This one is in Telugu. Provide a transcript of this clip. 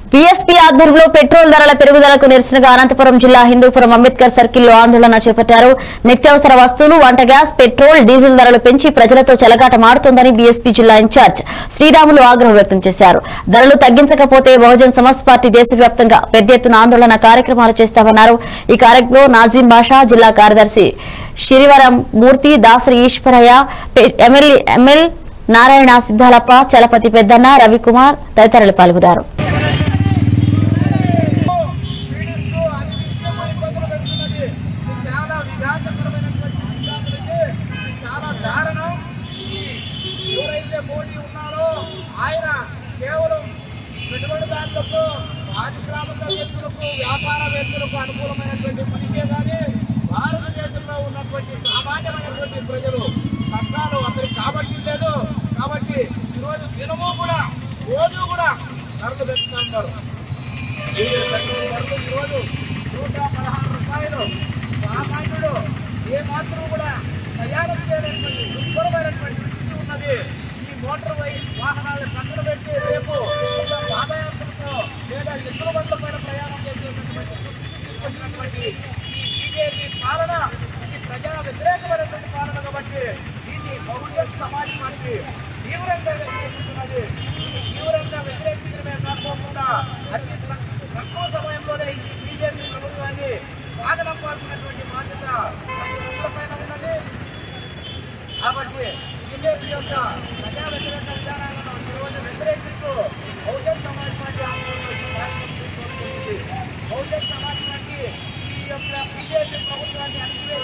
బీఎస్పీ ఆధ్వర్యంలో పెట్రోల్ ధరల పెరుగుదలకు నిరసనగా అనంతపురం జిల్లా హిందూపురం అంబేద్కర్ సర్కిల్లో ఆందోళన చేపట్టారు నిత్యావసర వస్తువులు వంట గ్యాస్ పెట్రోల్ డీజిల్ ధరలు పెంచి ప్రజలతో చెలగాట మారుతోందని బీఎస్పీ జిల్లా ఇన్ఛార్జ్ శ్రీరాములు ఆగ్రహం వ్యక్తం చేశారు ధరలు తగ్గించకపోతే బహుజన్ సమాజ్ పార్టీ దేశవ్యాప్తంగా పెద్ద ఎత్తున ఆందోళన కార్యక్రమాలు చేస్తామన్నారు ఈ కార్యక్రమంలో నాజీం బాషా జిల్లా కార్యదర్శి శ్రీవరం మూర్తి దాసరి ఈశ్వరయ్య పె- ఎమ్మెల్యే ఎమ్మెల్ నారాయణ సిద్దాలప్ప చలపతి పెద్దన్న రవికుమార్ తదితరులు పాల్గొన్నారు పీడిస్తూ అనిశ్చితమైన ఇబ్బందులు పెడుతున్నది ఇది చాలా విఘాతకరమైనటువంటి విధానాలకి ఇది చాలా దారుణం ఈ ఎవరైతే మోడీ ఉన్నారో ఆయన కేవలం పెట్టుబడిదారులకు పారిశ్రామిక వ్యక్తులకు వ్యాపారవేత్తలకు అనుకూలమైనటువంటి పనికే కానీ భారతదేశంలో ఉన్నటువంటి సామాన్యమైనటువంటి ప్రజలు కష్టాలు అతనికి కాబట్టి లేదు కాబట్టి ఈరోజు దినము కూడా రోజు కూడా ధరలు పెంచుతూ ఉంటారు డీజిల్ పెట్రోల్ ధరలు ఈరోజు నూట పదహారు రూపాయలు సామాన్యుడు ఏ మాత్రం కూడా ప్రయాణం చేయలేనటువంటి దుర్భరమైనటువంటి స్థితి ఉన్నది ఈ మోటార్ వై వాహనాలు పక్కన పెట్టి రేపు ఒక పాదయాత్రతో లేదా ఎద్దుల బండ్ల పైన ప్రయాణం చేసేటటువంటి దుస్థితి తీసుకొచ్చినటువంటి ఈ బీజేపీ పాలన ఇది ప్రజా వ్యతిరేకమైనటువంటి పాలన కాబట్టి దీన్ని బహుజన్ సమాజ్ పార్టీ తీవ్రంగా వ్యతిరేకిస్తున్నది ఇది తీవ్రంగా వ్యతిరేకించడమే కాకుండా అతి తక్- తక్కువ సమయంలోనే ఈ బీజేపీ ప్రభుత్వాన్ని సాగనంపాల్సినటువంటి బాధ్యత ప్రతి ఒక్కరిపైన ఉన్నది కాబట్టి బీజేపీ యొక్క ప్రజా వ్యతిరేక విధానాలను ఈరోజు వ్యతిరేకిస్తూ బహుజన్ సమాజ్ పార్టీ ఆందోళన కార్యక్రమం తీసుకొస్తుంది బహుజన్ సమాజ్ పార్టీ ఈ యొక్క బీజేపీ ప్రభుత్వాన్ని అణిచివేసి